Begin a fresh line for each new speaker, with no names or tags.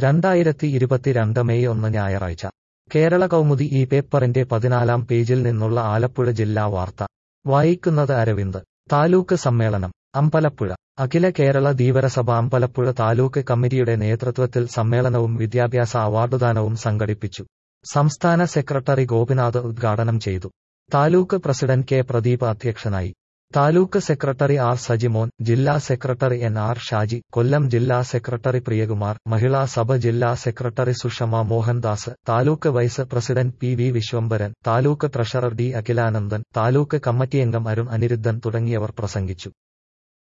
രണ്ടായിരത്തി ഇരുപത്തിരണ്ട് മെയ് ഒന്ന് ഞായറാഴ്ച കേരള കൗമുദി ഈ പേപ്പറിന്റെ പതിനാലാം പേജിൽ നിന്നുള്ള ആലപ്പുഴ ജില്ലാ വാർത്ത വായിക്കുന്നത് അരവിന്ദ് താലൂക്ക് സമ്മേളനം അമ്പലപ്പുഴ അഖില കേരള ധീവരസഭ അമ്പലപ്പുഴ താലൂക്ക് കമ്മിറ്റിയുടെ നേതൃത്വത്തിൽ സമ്മേളനവും വിദ്യാഭ്യാസ അവാർഡുദാനവും സംഘടിപ്പിച്ചു സംസ്ഥാന സെക്രട്ടറി ഗോപിനാഥ് ഉദ്ഘാടനം ചെയ്തു താലൂക്ക് പ്രസിഡന്റ് കെ പ്രദീപ് അധ്യക്ഷനായി താലൂക്ക് സെക്രട്ടറി ആർ സജിമോൻ ജില്ലാ secretary N R Shaji Kollam ജില്ലാ സെക്രട്ടറി പ്രിയകുമാർ മഹിളാ സഭ ജില്ലാ secretary Sushama Mohandas taluk vice president P V Viswambharan taluk treasurer D Akhilanandan taluk കമ്മിറ്റിയംഗം അരുൺ അനിരുദ്ധൻ തുടങ്ങിയവർ പ്രസംഗിച്ചു